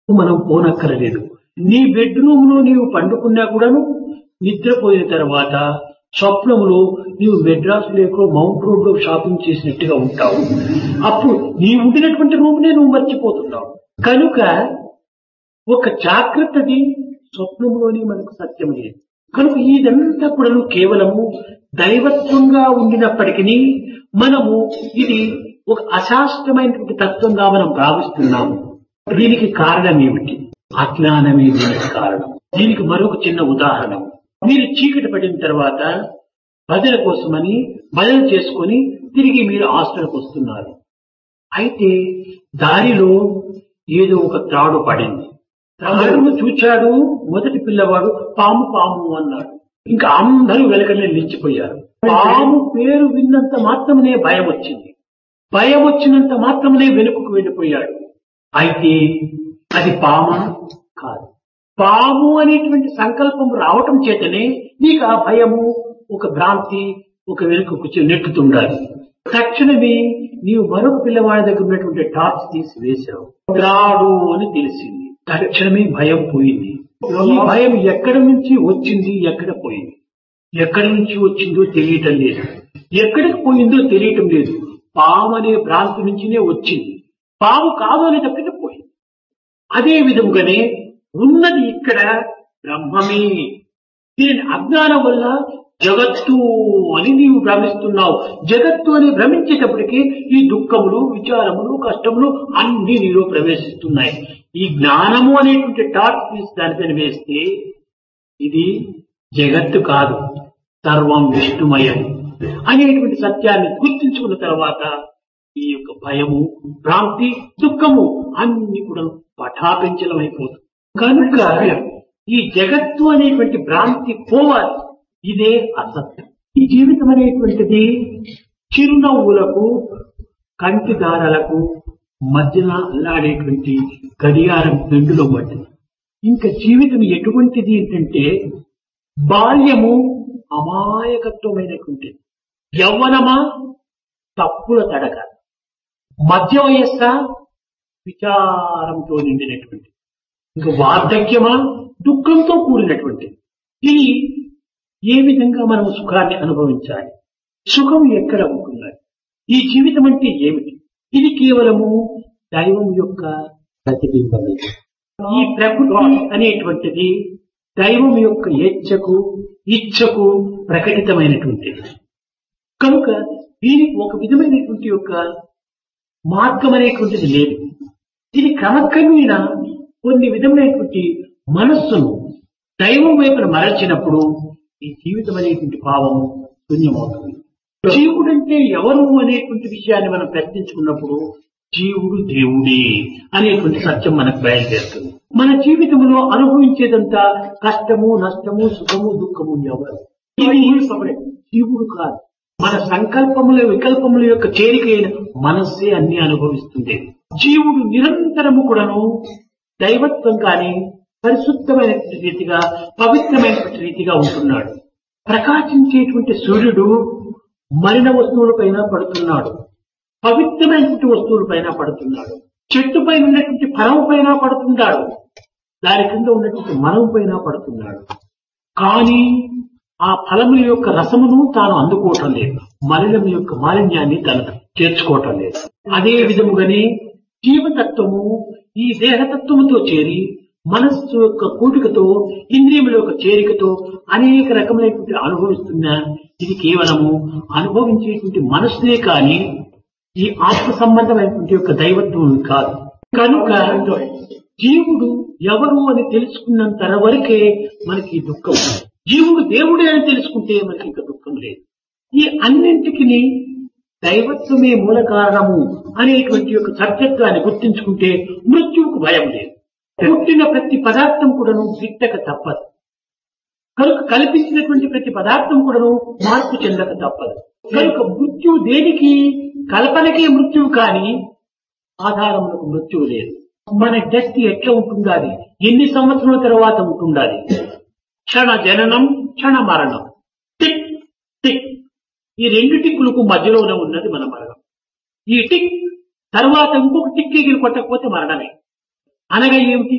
మనం పోనక్కరలేదు నీ బెడ్రూమ్ లో నీవు పండుకున్నా కూడాను నిద్రపోయిన తర్వాత స్వప్నములో నీవు మెడ్రాస్ లేకో మౌంట్ రోడ్ లో షాపింగ్ చేసినట్టుగా ఉంటావు అప్పుడు నీ ఉండినటువంటి రూమ్ నే నువ్వు మర్చిపోతున్నావు కనుక ఒక జాగ్రత్తది స్వప్నంలోనే మనకు సత్యం లేదు కనుక ఇదంతా కూడా కేవలము దైవత్వంగా ఉండినప్పటికీ మనము ఇది ఒక అశాస్త్రమైనటువంటి తత్వంగా మనం భావిస్తున్నాము దీనికి కారణం ఏమిటి అజ్ఞానమే దీనికి కారణం దీనికి మరొక చిన్న ఉదాహరణ మీరు చీకటి పడిన తర్వాత భజన కోసమని భజన చేసుకొని తిరిగి మీరు హాస్టల్కి వస్తున్నారు అయితే దారిలో ఏదో ఒక త్రాడు పడింది త్రాడును చూచాడు మొదటి పిల్లవాడు పాము పాము అన్నాడు ఇంకా అందరూ వెలకనే నిలిచిపోయారు పాము పేరు విన్నంత మాత్రమే భయం వచ్చింది భయం వచ్చినంత మాత్రమే వెనుకకు వెళ్ళిపోయాడు అయితే అది పామ కాదు పాము అనేటువంటి సంకల్పం రావటం చేతనే నీకు ఆ భయము ఒక భ్రాంతి ఒక వెనుకకు నెట్టుతుండాలి తక్షణమే నీవు మరొక పిల్లవాడి దగ్గర ఉన్నటువంటి టార్చ్ తీసి వేశావు రాడు అని తెలిసింది తక్షణమే భయం పోయింది ఈ భయం ఎక్కడి నుంచి వచ్చింది ఎక్కడ పోయింది ఎక్కడి నుంచి వచ్చిందో తెలియటం లేదు ఎక్కడికి పోయిందో తెలియటం లేదు పాము అనే భ్రాంతి నుంచినే వచ్చింది పాము కాదు అనేటప్పటికీ పోయింది అదే విధముగానే ఉన్నది ఇక్కడ బ్రహ్మమే దీని అజ్ఞానం వల్ల జగత్తు అని నీవు భ్రమిస్తున్నావు జగత్తు అని భ్రమించేటప్పటికీ ఈ దుఃఖములు విచారములు కష్టములు అన్ని నీలో ప్రవేశిస్తున్నాయి ఈ జ్ఞానము అనేటువంటి టార్చ్ తీసి దానిపైన వేస్తే ఇది జగత్తు కాదు సర్వం విష్ణుమయం అనేటువంటి సత్యాన్ని గుర్తించుకున్న తర్వాత ఈ యొక్క భయము భ్రాంతి దుఃఖము అన్ని కూడా పటాపించలం అయిపోతుంది కనుక ఈ జగత్తు అనేటువంటి భ్రాంతి పోవాలి ఇదే అసత్యం ఈ జీవితం అనేటువంటిది చిరునవ్వులకు కంటి దారాలకు మధ్యన అల్లాడేటువంటి గడియారం పెండులో వంటిది ఇంకా జీవితం ఎటువంటిది ఏంటంటే బాల్యము అమాయకత్వమైనటువంటిది యవ్వనమా తప్పుల తడక మధ్య వయస్స విచారంతో నిండినటువంటి ఇంకా వార్ధక్యమా దుఃఖంతో కూడినటువంటిది ఇది ఏ విధంగా మనం సుఖాన్ని అనుభవించాలి సుఖం ఎక్కడ ఉంటున్నది ఈ జీవితం అంటే ఏమిటి ఇది కేవలము దైవం యొక్క ప్రతిబింబమే ఈ ప్రకృతి అనేటువంటిది దైవం యొక్క ఏచ్ఛకు ఇచ్ఛకు ప్రకటితమైనటువంటిది కనుక దీనికి ఒక విధమైనటువంటి యొక్క మార్గం అనేటువంటిది లేదు ఇది క్రమక్రమేణా కొన్ని విధమైనటువంటి మనస్సును దైవం వైపున మరచినప్పుడు ఈ జీవితం అనేటువంటి భావము శూన్యమవుతుంది జీవుడంటే ఎవరు అనేటువంటి విషయాన్ని మనం ప్రశ్నించుకున్నప్పుడు జీవుడు దేవుడే అనేటువంటి సత్యం మనకు బయలుదేరుతుంది మన జీవితంలో అనుభవించేదంతా కష్టము నష్టము సుఖము దుఃఖము ఎవరు ఇది జీవుడు కాదు మన సంకల్పముల వికల్పముల యొక్క చేరికైన మనస్సే అన్ని అనుభవిస్తుంది జీవుడు నిరంతరము కూడాను దైవత్వం కానీ పరిశుద్ధమైనటువంటి రీతిగా పవిత్రమైనటువంటి రీతిగా ఉంటున్నాడు ప్రకాశించేటువంటి సూర్యుడు మలిన వస్తువులపైన పడుతున్నాడు పవిత్రమైనటువంటి వస్తువులపైన పడుతున్నాడు చెట్టు పైన ఉన్నటువంటి ఫలం పైన పడుతున్నాడు దాని కింద ఉన్నటువంటి మనం పైన పడుతున్నాడు కానీ ఆ ఫలముల యొక్క రసమును తాను అందుకోవటం లేదు మలినం యొక్క మాలిన్యాన్ని తను చేర్చుకోవటం లేదు అదే విధముగానే జీవతత్వము ఈ దేహతత్వముతో చేరి మనస్సు యొక్క కూడికతో ఇంద్రియముల యొక్క చేరికతో అనేక రకములైనటువంటి అనుభవిస్తున్న ఇది కేవలము అనుభవించేటువంటి మనస్సునే కానీ ఈ ఆత్మ సంబంధమైనటువంటి యొక్క దైవత్వం కాదు కనుక జీవుడు ఎవరు అని తెలుసుకున్నంత వరకే మనకి దుఃఖం జీవుడు దేవుడే అని తెలుసుకుంటే మనకి ఇంకా దుఃఖం లేదు ఈ అన్నింటికి దైవత్వమే మూల కారణము అనేటువంటి యొక్క సత్యత్వాన్ని గుర్తించుకుంటే మృత్యువుకు భయం లేదు పుట్టిన ప్రతి పదార్థం కూడాను గిట్టక తప్పదు కనుక కల్పించినటువంటి ప్రతి పదార్థం కూడాను మార్పు చెందక తప్పదు కనుక మృత్యువు దేనికి కల్పనకే మృత్యువు కానీ ఆధారములకు మృత్యువు లేదు మన డెత్ ఎట్లా ఉంటుండాలి ఎన్ని సంవత్సరాల తర్వాత ఉంటుండాలి క్షణ జననం క్షణ మరణం టిక్ టిక్ ఈ రెండు టిక్కులకు మధ్యలోనే ఉన్నది మన మరణం ఈ టిక్ తర్వాత ఇంకొక టిక్ ఎగిరి కొట్టకపోతే మరణమే అనగా ఏమిటి